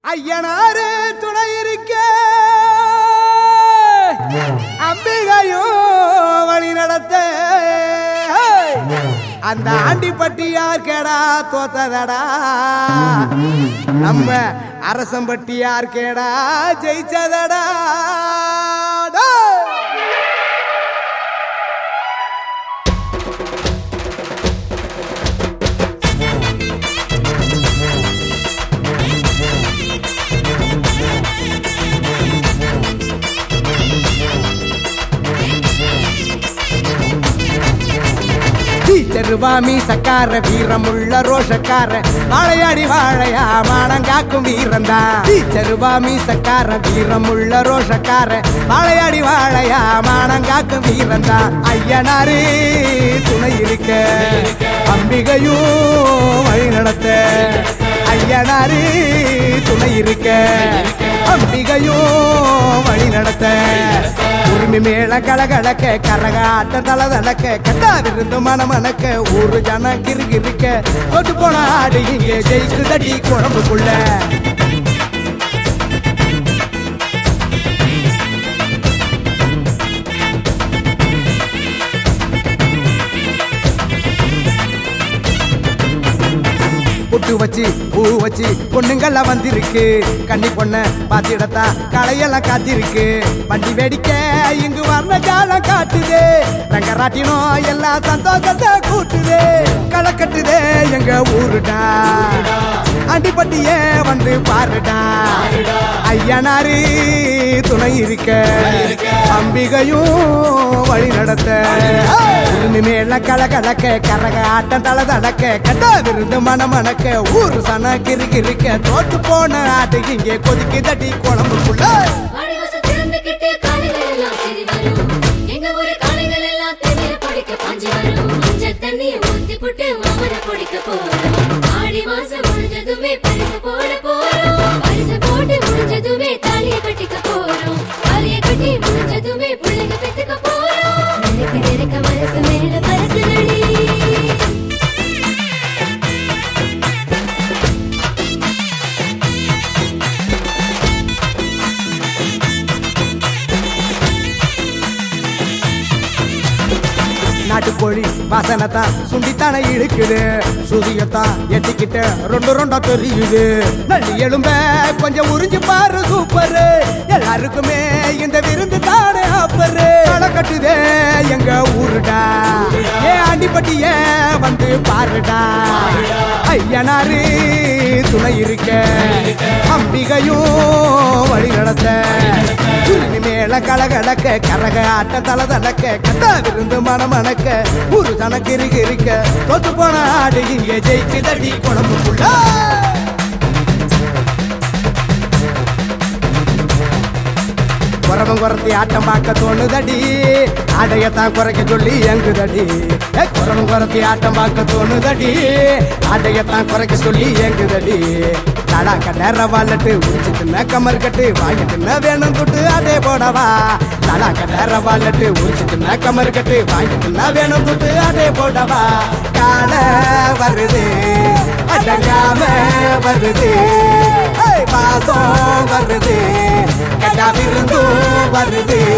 ஐயனாரு துணை இருக்க அம்பிகையும் வழி நடத்த அந்த ஆண்டிப்பட்டியார் கேடா தோத்ததடா நம்ம அரசம்பட்டியார் கேடா ஜெயிச்சதடா டேய்! டீச்சருவாமி சக்கார வீரமுள்ள ரோஷக்கார வாழையாடி வாழையா மானங்காக்கும் வீரந்தா டீச்சருவாமி சக்கார வீரமுள்ள ரோஷக்கார வாழையாடி வாழையா மானங்காக்கும் வீரந்தா ஐயனாரு துணை இருக்க அம்பிகையும் வழி நடத்த ஐயனாரு துணை இருக்க அம்பிகையும் வழி நடத்த உரிமை மேல கலகலக்க கரகாட்ட தலதலக்க கட்டா விருந்து மனமணக்க ஒரு ஜன கிருகிருக்க கொண்டு போன ஆடு இங்கே ஜெயிக்குதடி குழம்புக்குள்ள புட்டு வச்சு பூ வச்சு பொண்ணுங்கெல்லாம் வந்திருக்கு கண்ணி பொண்ண பாத்திடத்தா களையெல்லாம் காத்திருக்கு வண்டி வேடிக்க இங்கு வர்ண காலம் காட்டுது ரங்கராட்டினம் எல்லாம் சந்தோஷத்தை கூட்டுது களை கட்டுதே எங்க ஊருடா அண்டிப்பட்டியே வந்து பாருடா ஐயனாரு துணை இருக்க அம்பிகையும் வழி நடத்த மேல கல கலக்க கரக ஆட்டம் தல தடக்க கட்ட விருந்து மணமணக்க ஊரு சன கிறுகிறுக்க தோத்து போன ஆட்டு இங்கே கொதிக்கு தட்டி குழம்புக்குள்ள வாடிவாசல் திறந்துகிட்டு காளைகள் எல்லாம் சிரி வரும். எங்க ஊரு காளைகள் எல்லாம் தண்ணீர பிடிக்க பாஞ்சு வரும். மஞ்சள் தண்ணிய ஊத்தி புட்டு மாமனை பிடிக்க போறோம். ஆடி மாசம் முடிஞ்சதுமே பரிசு போட போறோம். பரிசு போட்டு முடிஞ்சதுமே தாலிய கட்டிக்க போறோம். தாலிய கட்டி முடிஞ்சதுமே பிள்ளைங்க பெத்துக்க போறோம். நினைக்க நினைக்க மனசு மேல பறக்குதடி. நாட்டுக்கோழி வாசனைத்தான் சுண்டித்தானே இழுக்குது சுதியத்தான் எட்டிக்கிட்ட ரெண்டு ரெண்டா தெரியுது நல்லி எலும்ப கொஞ்சம் உறிஞ்சு பாரு சூப்பரு எல்லாருக்குமே இந்த விருந்து தானே ஆப்பரு களை கட்டுதே எங்க ஊருடா ஏ ஆண்டிப்பட்டிய வந்து பாருடா ஐயனாரு துணை இருக்க அம்பிகையும் வழி நடத்த உரிமை மேல கலகலக்க கரக ஆட்ட தல தலக்க கட்ட விருந்து மனமணக்க ஒரு தனக்கு இருக்க இருக்க தொத்து போன ஆடு இங்கே ஜெயிச்சு தடி குழம்புக்குள்ள குறவன் குறத்தி ஆட்டம் பார்க்க தோணுதடி ஆடையத்தான் குறைக்க சொல்லி எங்குதடி ஏ, குறவன் குறத்தி ஆட்டம் பார்க்க தோணுதடி ஆடையத்தான் குறைக்க சொல்லி எங்குதடி தடா கடற வாழட்டு உரிச்சு தின்ன கமர் கட்டு வாங்கி தின்ன வேணும் துட்டு அதே போடவா தடா கடற வாழட்டு உரிச்சு தின்ன கமர் கட்டு வாங்கி தின்ன வேணும் துட்டு அதே போடவா கால வருது அடங்காம வருது ஏய், பாசம் வருது கடா விருந்தும் வருது